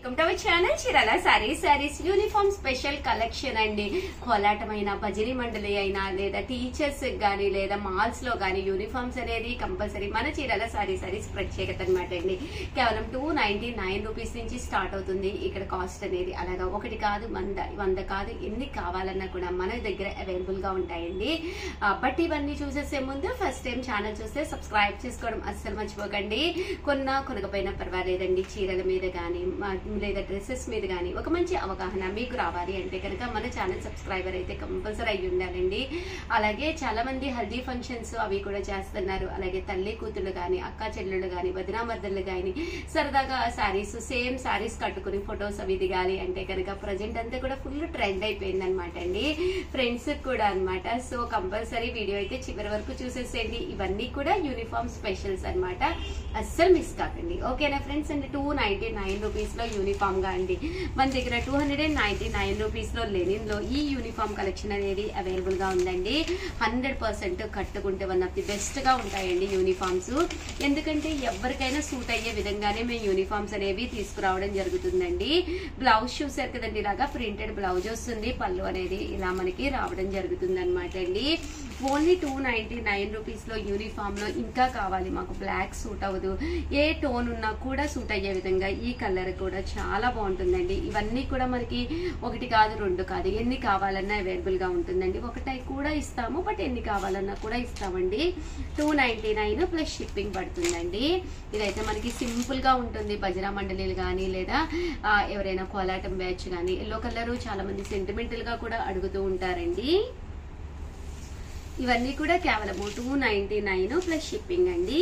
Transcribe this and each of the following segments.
welcome to our channel Chirala sari sarees uniform special collection అండి కోలాటమైన భజనీ మండలి అయినా లేదా టీచర్స్ గానీ లేదా మాల్స్ లో గానీ యూనిఫామ్స్ అనేది కంపల్సరీ మన చీరాల సారీ సారీస్ ప్రత్యేకత అనమాట అండి కేవలం టూ నైన్టీ నైన్ రూపీస్ నుంచి స్టార్ట్ అవుతుంది ఇక్కడ కాస్ట్ అనేది అలాగా ఒకటి కాదు వంద వంద కాదు ఎన్ని కావాలన్నా కూడా మన దగ్గర అవైలబుల్ గా ఉంటాయండి ఆ, బట్ ఇవన్నీ చూసేసే ముందు ఫస్ట్ టైం ఛానల్ చూస్తే సబ్స్క్రైబ్ చేసుకోవడం అస్సలు మర్చిపోకండి కొన్నా కొనకపోయినా పర్వాలేదండి చీరల మీద కానీ లేదా డ్రెస్సెస్ మీద కానీ ఒక మంచి అవగాహన మీకు రావాలి అంటే కనుక మన ఛానల్ సబ్స్క్రైబర్ అయితే కంపల్సరీ అయి ఉండాలండి అలాగే చాలా మంది హల్దీ ఫంక్షన్స్ అవి కూడా చేస్తున్నారు అలాగే తల్లి కూతుళ్ళు కానీ అక్క చెల్లెళ్ళు కానీ వదినామర్దళ్ళు కానీ సరదాగా శారీస్ సేమ్ శారీస్ కట్టుకుని ఫొటోస్ అవి దిగాలి అంటే కనుక ప్రజెంట్ అంతా కూడా ఫుల్ ట్రెండ్ అయిపోయింది అనమాట అండి ఫ్రెండ్స్ కూడా అన్నమాట సో కంపల్సరీ వీడియో అయితే చివరి వరకు చూసేసేయండి ఇవన్నీ కూడా యూనిఫామ్ స్పెషల్స్ అన్నమాట అస్సలు మిస్ కాకండి ఓకేనా ఫ్రెండ్స్ అండి టూ నైన్టీ నైన్ రూపీస్ లో యూనిఫామ్ గా అండి మన దగ్గర two hundred and ninety nine rupees లో లెనిన్ లో ఈ యూనిఫామ్ కలెక్షన్ అనేది అవైలబుల్ గా ఉందండి హండ్రెడ్ పర్సెంట్ కట్టుకుంటే వన్ ఆఫ్ ది బెస్ట్ గా ఉంటాయండి యూనిఫామ్స్ ఎందుకంటే ఎవరికైనా సూట్ అయ్యే విధంగానే మేము యూనిఫామ్స్ అనేవి తీసుకురావడం జరుగుతుందండి బ్లౌజ్ చూసారు కదండి ఇలాగా ప్రింటెడ్ బ్లౌజ్ వస్తుంది పళ్ళు అనేది ఇలా మనకి రావడం జరుగుతుంది అనమాట అండి only two ninety nine rupees లో యూనిఫామ్ లో ఇంకా కావాలి మాకు బ్లాక్ సూట్ అవ్వదు ఏ టోన్ ఉన్నా కూడా సూట్ అయ్యే విధంగా ఈ కలర్ కూడా చాలా బాగుంటుందండి ఇవన్నీ కూడా మనకి ఒకటి కాదు రెండు కాదు ఎన్ని కావాలన్నా అవైలబుల్ గా ఉంటుందండి ఒకటి కూడా ఇస్తాము బట్ ఎన్ని కావాలన్నా కూడా ఇస్తామండి two ninety nine plus shipping పడుతుందండి ఇదైతే మనకి సింపుల్ గా ఉంటుంది బజరా మండలీలు కానీ లేదా ఆ, ఎవరైనా కోలాటం బ్యాచ్ కానీ ఎల్లో కలర్ చాలా మంది సెంటిమెంటల్ గా కూడా అడుగుతూ ఉంటారండి ఇవన్నీ కూడా కేవలము two ninety nine plus shipping అండి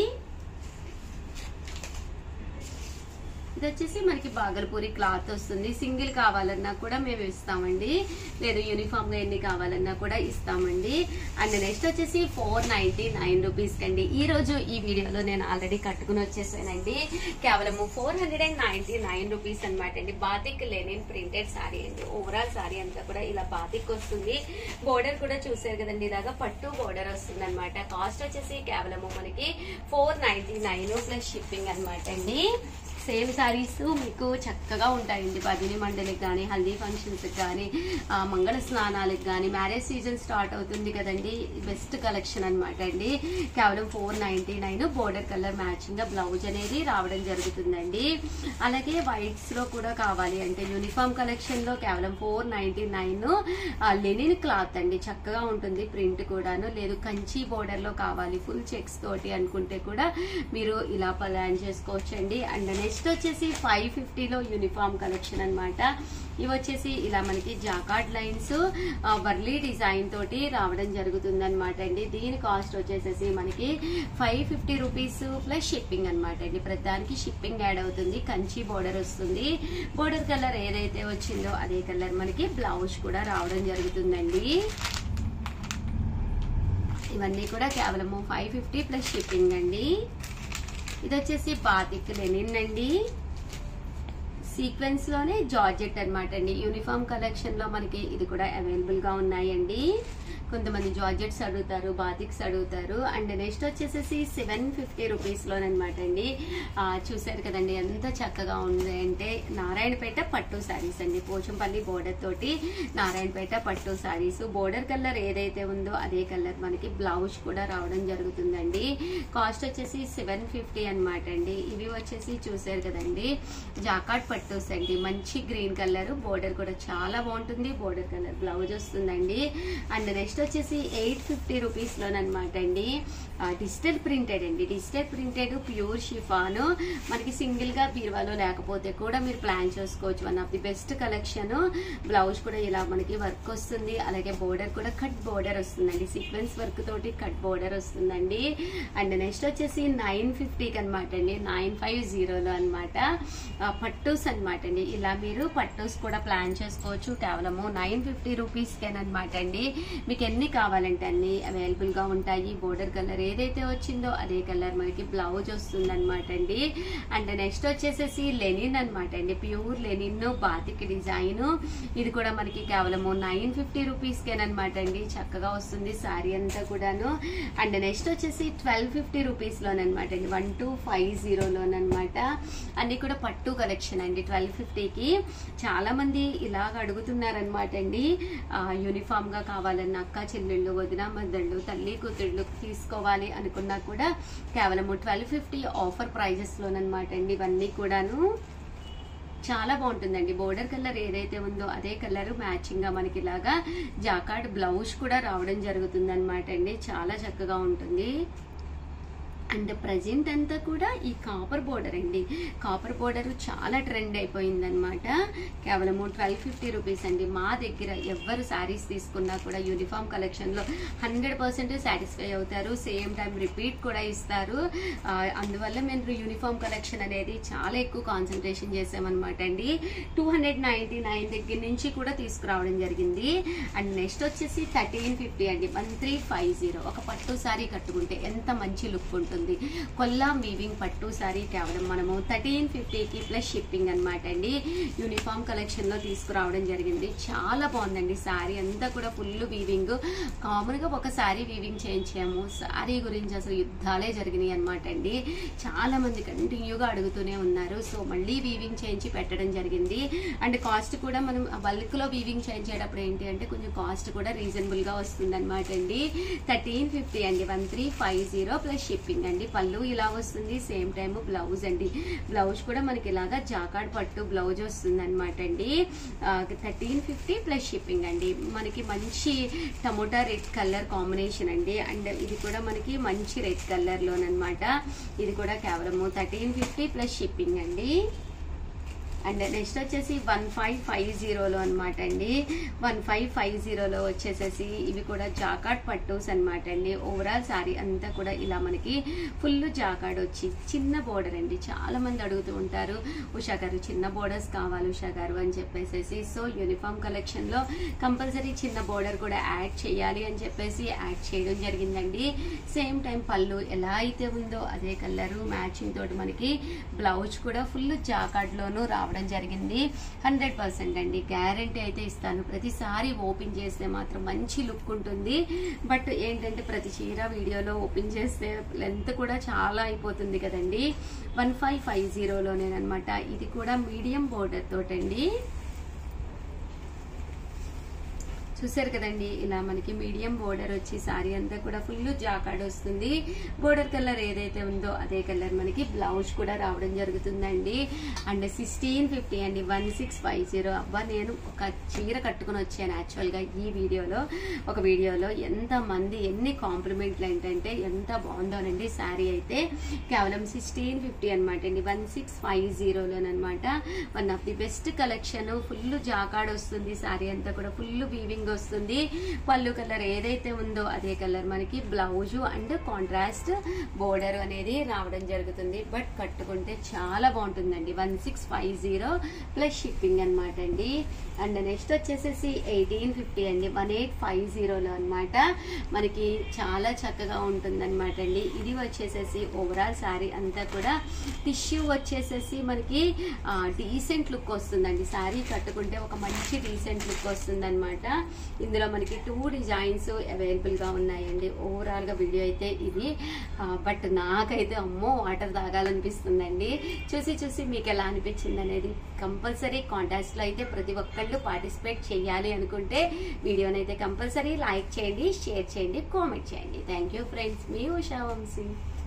ఇది వచ్చేసి మనకి బాగల్పూరి క్లాత్ వస్తుంది సింగిల్ కావాలన్నా కూడా మేము ఇస్తామండి లేదు యూనిఫామ్ గా ఎన్ని కావాలన్నా కూడా ఇస్తామండి అండ్ నెక్స్ట్ వచ్చేసి ఫోర్ నైన్టీ నైన్ రూపీస్ కండి ఈ రోజు ఈ వీడియోలో నేను ఆల్రెడీ కట్టుకుని వచ్చేసానండి కేవలము four hundred and ninety nine rupees అనమాట అండి బాతిక్ లెనిన్ ప్రింటెడ్ సారీ అండి ఓవరాల్ సారీ అంతా కూడా ఇలా బాతిక్ వస్తుంది బోర్డర్ కూడా చూసారు కదండి ఇలాగా పట్టు బోర్డర్ వస్తుంది అనమాట కాస్ట్ వచ్చేసి కేవలము మనకి four ninety nine plus shipping అనమాట అండి సేమ్ సారీస్ మీకు చక్కగా ఉంటాయండి భజని మండలికి కానీ హల్దీ ఫంక్షన్స్ కానీ ఆ, మంగళ స్నానాలకు కానీ మ్యారేజ్ సీజన్ స్టార్ట్ అవుతుంది కదండి బెస్ట్ కలెక్షన్ అనమాట అండి కేవలం four ninety nine border colour matching గా బ్లౌజ్ అనేది రావడం జరుగుతుందండి అలాగే వైట్స్ లో కూడా కావాలి అంటే యూనిఫామ్ కలెక్షన్ లో కేవలం four ninety nine linen cloth అండి చక్కగా ఉంటుంది ప్రింట్ కూడాను లేదు కంచి బోర్డర్ లో కావాలి ఫుల్ చెక్స్ తోటి అనుకుంటే కూడా మీరు ఇలా ప్లాన్ చేసుకోవచ్చండి అండ్ నెక్స్ట్ వచ్చేసి ఫైవ్ ఫిఫ్టీలో యూనిఫామ్ కలెక్షన్ అన్నమాట ఇవి వచ్చేసి ఇలా మనకి జాకాట్ లైన్స్ వర్లీ డిజైన్ తోటి రావడం జరుగుతుంది అనమాట అండి దీని కాస్ట్ వచ్చేసేసి మనకి five fifty rupees plus shipping అనమాట అండి ప్రతిదానికి షిప్పింగ్ యాడ్ అవుతుంది కంచి బోర్డర్ వస్తుంది బోర్డర్ కలర్ ఏదైతే వచ్చిందో అదే కలర్ మనకి బ్లౌజ్ కూడా రావడం జరుగుతుందండి ఇవన్నీ కూడా కేవలము ఫైవ్ ఫిఫ్టీ ప్లస్ షిప్పింగ్ అండి ఇది వచ్చేసి బాతిక్ లెనిన్ అండి సీక్వెన్స్ లోనే జార్జెట్ అన్నమాట అండి యూనిఫామ్ కలెక్షన్ లో మనకి ఇది కూడా అవైలబుల్ గా ఉన్నాయండి కొంతమంది జార్జెట్స్ అడుగుతారు బాతిక్స్ అడుగుతారు అండ్ నెక్స్ట్ వచ్చేసేసి సెవెన్ ఫిఫ్టీ రూపీస్ లోనమాట అండి ఆ, చూసారు కదండి ఎంత చక్కగా ఉంది అంటే నారాయణపేట పట్టు శారీస్ అండి పోచంపల్లి బోర్డర్ తోటి నారాయణపేట పట్టు శారీస్ బోర్డర్ కలర్ ఏదైతే ఉందో అదే కలర్ మనకి బ్లౌజ్ కూడా రావడం జరుగుతుందండి కాస్ట్ వచ్చేసి సెవెన్ ఫిఫ్టీ అనమాట అండి ఇవి వచ్చేసి చూసారు కదండి జాకాట్ పట్టోస్ అండి మంచి గ్రీన్ కలర్ బోర్డర్ కూడా చాలా బాగుంటుంది బోర్డర్ కలర్ బ్లౌజ్ వస్తుందండి అండ్ నెక్స్ట్ వచ్చేసి ఎయిట్ ఫిఫ్టీ రూపీస్ లోనమాట అండి డిజిటల్ ప్రింటెడ్ అండి డిజిటల్ ప్రింటెడ్ ప్యూర్ షిఫాన్ మనకి సింగిల్ గా బీరువాలో లేకపోతే కూడా మీరు ప్లాన్ చేసుకోవచ్చు one of the best collection blouse కూడా ఇలా మనకి వర్క్ వస్తుంది అలాగే బోర్డర్ కూడా కట్ బోర్డర్ వస్తుందండి సీక్వెన్స్ వర్క్ తోటి కట్ బోర్డర్ వస్తుందండి అండ్ నెక్స్ట్ వచ్చేసి నైన్ ఫిఫ్టీకి అనమాట అండి నైన్ ఫైవ్ జీరోలో అనమాట పట్టూస్ అనమాట అండి ఇలా మీరు పట్టూస్ కూడా ప్లాన్ చేసుకోవచ్చు కేవలము నైన్ ఫిఫ్టీ రూపీస్కేనమాట అండి మీకు ఎన్ని కావాలంటే అన్ని అవైలబుల్ గా ఉంటాయి బోర్డర్ కలర్ ఏదైతే వచ్చిందో అదే కలర్ మనకి బ్లౌజ్ వస్తుంది అనమాట అండి అండ్ నెక్స్ట్ వచ్చేసేసి లెనిన్ అనమాట అండి pure pure linen batik design ఇది కూడా మనకి కేవలము నైన్ ఫిఫ్టీ రూపీస్కేనమాట అండి చక్కగా వస్తుంది శారీ అంతా కూడాను అండ్ నెక్స్ట్ వచ్చేసి ట్వెల్వ్ ఫిఫ్టీ రూపీస్లోనమాట అండి వన్ టూ ఫైవ్ జీరోలోనమాట అన్ని కూడా పట్టు కలెక్షన్ అండి ట్వెల్వ్ ఫిఫ్టీకి చాలా మంది ఇలాగ అడుగుతున్నారనమాట అండి ఆ, యూనిఫామ్ గా కావాలన్న అక్క చెల్లెళ్ళు వదిన మద్దళ్ళు తల్లి కూతుళ్ళు తీసుకోవాలి అనుకున్నా కూడా కేవలము ట్వెల్వ్ ఫిఫ్టీ ఆఫర్ ప్రైజెస్ లోనమాట అండి ఇవన్నీ కూడాను చాలా బాగుంటుందండి బోర్డర్ కలర్ ఏదైతే ఉందో అదే కలర్ మ్యాచింగ్ గా మనకి ఇలాగా జాకార్డ్ బ్లౌజ్ కూడా రావడం జరుగుతుంది అనమాట అండి చాలా చక్కగా ఉంటుంది అండ్ ప్రజెంట్ అంతా కూడా ఈ కాపర్ బోర్డర్ అండి కాపర్ బోర్డర్ చాలా ట్రెండ్ అయిపోయింది అనమాట కేవలము ట్వెల్వ్ ఫిఫ్టీ రూపీస్ అండి మా దగ్గర ఎవరు శారీస్ తీసుకున్నా కూడా యూనిఫామ్ కలెక్షన్ లో హండ్రెడ్ పర్సెంట్ సాటిస్ఫై అవుతారు సేమ్ టైం రిపీట్ కూడా ఇస్తారు ఆ, అందువల్ల మేము యూనిఫామ్ కలెక్షన్ అనేది చాలా ఎక్కువ కాన్సన్ట్రేషన్ చేసామన్నమాట అండి టూ హండ్రెడ్ నైన్టీ నైన్ దగ్గర నుంచి కూడా తీసుకురావడం జరిగింది అండ్ నెక్స్ట్ వచ్చేసి థర్టీన్ ఫిఫ్టీ అండి వన్ త్రీ ఫైవ్ జీరో ఒక పట్టు సారీ కట్టుకుంటే ఎంత మంచి లుక్ ఉంటుంది కొల్లాం వీవింగ్ పట్టు సారీ కేవలం మనము థర్టీన్ ఫిఫ్టీకి ప్లస్ షిప్పింగ్ అనమాట అండి యూనిఫామ్ కలెక్షన్ లో తీసుకురావడం జరిగింది చాలా బాగుందండి సారీ అంతా కూడా ఫుల్ వీవింగ్ కామన్ గా ఒక సారీ వీవింగ్ చేయించాము సారీ గురించి అసలు యుద్ధాలే జరిగినాయి అనమాట అండి చాలా మంది కంటిన్యూగా అడుగుతూనే ఉన్నారు సో మళ్ళీ వీవింగ్ చేయించి పెట్టడం జరిగింది అండ్ కాస్ట్ కూడా మనం బల్క్ లో వీవింగ్ చేయించేటప్పుడు ఏంటి అంటే కొంచెం కాస్ట్ కూడా రీజనబుల్ గా వస్తుంది అనమాట అండి థర్టీన్ ఫిఫ్టీ అండి one three five zero plus shipping అండి పళ్ళు ఇలా వస్తుంది సేమ్ టైం బ్లౌజ్ అండి బ్లౌజ్ కూడా మనకి ఇలాగా జాకాడ్ పట్టు బ్లౌజ్ వస్తుంది అనమాట అండి థర్టీన్ ఫిఫ్టీ ప్లస్ షిప్పింగ్ అండి మనకి మంచి టమోటా రెడ్ కలర్ కాంబినేషన్ అండి అండ్ ఇది కూడా మనకి మంచి రెడ్ కలర్ లోనమాట ఇది కూడా కేవలము థర్టీన్ ఫిఫ్టీ ప్లస్ షిప్పింగ్ అండి అండ్ నెక్స్ట్ వచ్చేసి వన్ ఫైవ్ ఫైవ్ జీరోలో అనమాట అండి వన్ ఫైవ్ ఫైవ్ జీరోలో వచ్చేసేసి ఇవి కూడా జాకాడ్ పట్టూస్ అనమాట అండి ఓవరాల్ సారీ అంతా కూడా ఇలా మనకి ఫుల్ జాకాడ్ వచ్చి చిన్న బోర్డర్ అండి చాలా మంది అడుగుతూ ఉంటారు ఉషా గారు చిన్న బోర్డర్స్ కావాలి ఉషా గారు అని చెప్పేసి సో యూనిఫామ్ కలెక్షన్ లో కంపల్సరీ చిన్న బోర్డర్ కూడా యాడ్ చేయాలి అని చెప్పేసి యాడ్ చేయడం జరిగిందండి సేమ్ టైం పళ్ళు ఎలా అయితే ఉందో అదే కలరు మ్యాచింగ్ తోటి మనకి బ్లౌజ్ కూడా ఫుల్ జాకాడ్ లోను రావడం జరిగింది హండ్రెడ్ పర్సెంట్ అండి గ్యారంటీ అయితే ఇస్తాను ప్రతిసారి ఓపెన్ చేస్తే మాత్రం మంచి లుక్ ఉంటుంది బట్ ఏంటంటే ప్రతి చీర వీడియోలో ఓపెన్ చేస్తే లెంత్ కూడా చాలా అయిపోతుంది కదండి వన్ ఫైవ్ ఫైవ్ జీరోలోనేనమాట ఇది కూడా మీడియం బోర్డర్ తోటండి చూసారు కదండి ఇలా మనకి మీడియం బోర్డర్ వచ్చి సారీ అంతా కూడా ఫుల్ జాకాడ్ వస్తుంది బోర్డర్ కలర్ ఏదైతే ఉందో అదే కలర్ మనకి బ్లౌజ్ కూడా రావడం జరుగుతుందండి అండ్ సిక్స్టీన్ ఫిఫ్టీ అండి వన్ సిక్స్ ఫైవ్ జీరో అబ్బా నేను ఒక చీర కట్టుకుని వచ్చాను యాక్చువల్గా ఈ వీడియోలో ఒక వీడియోలో ఎంత మంది ఎన్ని కాంప్లిమెంట్లు ఏంటంటే ఎంత బాగుందోనండి శారీ అయితే కేవలం సిక్స్టీన్ ఫిఫ్టీ అనమాట అండి వన్ సిక్స్ ఫైవ్ జీరోలోనమాట one of the best collection full jacquard వస్తుంది శారీ అంతా కూడా ఫుల్ వీవింగ్ వస్తుంది పళ్ళు కలర్ ఏదైతే ఉందో అదే కలర్ మనకి బ్లౌజ్ అండ్ కాంట్రాస్ట్ బోర్డర్ అనేది రావడం జరుగుతుంది బట్ కట్టుకుంటే చాలా బాగుంటుందండి one six five zero plus shipping అనమాట అండి అండ్ నెక్స్ట్ వచ్చేసేసి ఎయిటీన్ ఫిఫ్టీ అండి వన్ ఎయిట్ ఫైవ్ జీరోలో అనమాట మనకి చాలా చక్కగా ఉంటుంది అనమాట అండి ఇది వచ్చేసేసి ఓవరాల్ శారీ అంతా కూడా టిష్యూ వచ్చేసేసి మనకి డీసెంట్ లుక్ వస్తుందండి శారీ కట్టుకుంటే ఒక మంచి డీసెంట్ లుక్ వస్తుంది అనమాట ఇందులో మనకి టూ డిజైన్స్ అవైలబుల్ గా ఉన్నాయండి ఓవరాల్ గా వీడియో అయితే ఇది బట్ నాకైతే అమ్మో వాటర్ తాగాలనిపిస్తుందండి చూసి చూసి మీకు ఎలా అనిపించింది అనేది కంపల్సరీ కాంటాక్ట్ లో అయితే ప్రతి ఒక్కళ్ళు పార్టిసిపేట్ చేయాలి అనుకుంటే వీడియోని అయితే కంపల్సరీ లైక్ చేయండి షేర్ చేయండి కామెంట్ చేయండి థ్యాంక్ యూ ఫ్రెండ్స్ మీ ఉషా వంశీ